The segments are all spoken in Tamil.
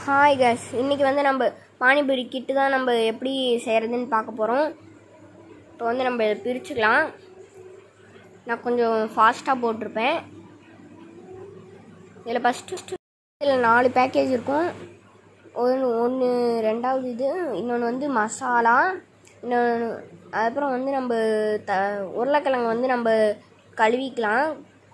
ஹாய் கேஸ் இன்றைக்கி வந்து நம்ம பானிபூரி கிட்டு தான் நம்ம எப்படி செய்கிறதுன்னு பார்க்க போகிறோம் இப்போ வந்து நம்ம இதை பிரிச்சுக்கலாம் நான் கொஞ்சம் ஃபாஸ்ட்டாக போட்டிருப்பேன் இதில் ஃபஸ்ட்டு இதில் நாலு பேக்கேஜ் இருக்கும் ஒன்று ஒன்று ரெண்டாவது இது இன்னொன்று வந்து மசாலா இன்னொன்று அதுக்கப்புறம் வந்து நம்ம த உருளைக்கிழங்கு வந்து நம்ம கழுவிக்கலாம்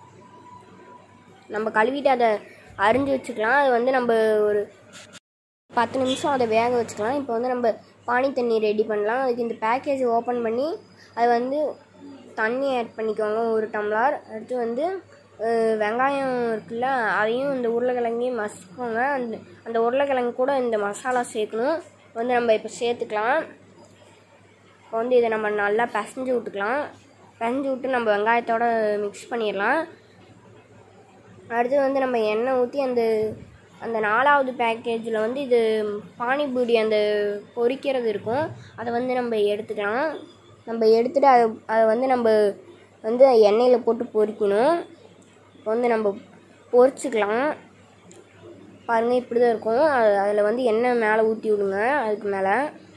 நம்ம கழுவிட்டு அதை அரிஞ்சு வச்சுக்கலாம் அது வந்து நம்ம ஒரு பத்து நிமிஷம் அதை வேக வச்சுக்கலாம் இப்போ வந்து நம்ம பானி தண்ணி ரெடி பண்ணலாம் அதுக்கு இந்த பேக்கேஜ் ஓப்பன் பண்ணி அது வந்து தண்ணி ஆட் பண்ணிக்கோங்க ஒரு டம்ளர் அடுத்து வந்து அஹ், வெங்காயம் இருக்குல்ல அதையும் இந்த உருளைக்கிழங்கையும் மசிக்கோங்க அந்த அந்த உருளைக்கிழங்கு கூட இந்த மசாலா சேர்க்கணும் வந்து நம்ம இப்போ சேர்த்துக்கலாம் இப்போ வந்து இதை நம்ம நல்லா பிசைஞ்சு விட்டுக்கலாம் பிசைஞ்சு விட்டு நம்ம வெங்காயத்தோட மிக்ஸ் பண்ணிடலாம் அடுத்து வந்து நம்ம எண்ணெய் ஊற்றி அந்த அந்த நாலாவது பேக்கேஜில் வந்து இது பானிபூரி அந்த பொரிக்கிறது இருக்கும் அதை வந்து நம்ம எடுத்துக்கலாம் நம்ம எடுத்துகிட்டு அதை அதை வந்து நம்ம வந்து எண்ணெயில் போட்டு பொரிக்கணும் இப்போ வந்து நம்ம பொரிச்சுக்கலாம் பாருங்கள் இப்படி தான் இருக்கும் அது அதில் வந்து எண்ணெய் மேலே ஊற்றி விடுங்க அதுக்கு மேலே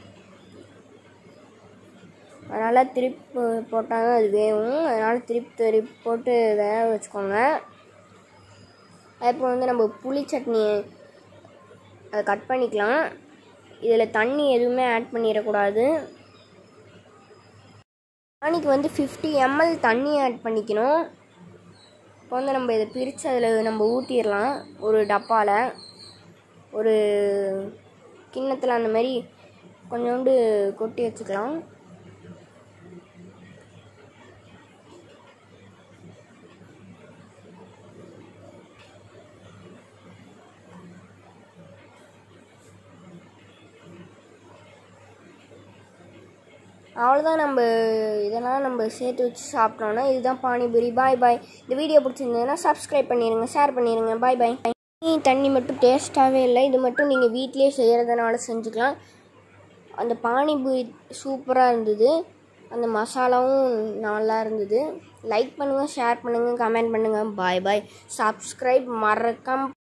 அதனால் திருப்பி போட்டால் தான் அது வேகும் அதனால் திருப்பி திருப்பி போட்டு வேக வச்சுக்கோங்க அதுக்கப்புறம் வந்து நம்ம புளி சட்னி அதை கட் பண்ணிக்கலாம் இதில் தண்ணி எதுவுமே ஆட் பண்ணிடக்கூடாது பானிக்கு வந்து ஃபிஃப்டி எம்எல் தண்ணி ஆட் பண்ணிக்கணும் இப்போ வந்து நம்ம இதை பிரித்து அதில் நம்ம ஊற்றிடலாம் ஒரு டப்பாவில் ஒரு கிண்ணத்தில் அந்த மாதிரி கொஞ்சோண்டு கொட்டி வச்சுக்கலாம் அவ்வளோதான் நம்ம இதெல்லாம் நம்ம சேர்த்து வச்சு சாப்பிட்டோன்னா இதுதான் பானிபூரி பாய் பாய் இந்த வீடியோ பிடிச்சிருந்ததுன்னா சப்ஸ்கிரைப் பண்ணிடுங்க ஷேர் பண்ணிடுங்க பாய் பாய் தண்ணி மட்டும் டேஸ்ட்டாகவே இல்லை இது மட்டும் நீங்கள் வீட்டிலேயே செய்கிறதுனால செஞ்சுக்கலாம் அந்த பானிபூரி சூப்பராக இருந்தது அந்த மசாலாவும் நல்லா இருந்தது லைக் பண்ணுங்கள் ஷேர் பண்ணுங்கள் கமெண்ட் பண்ணுங்கள் பாய் பாய் சப்ஸ்கிரைப் மறக்காம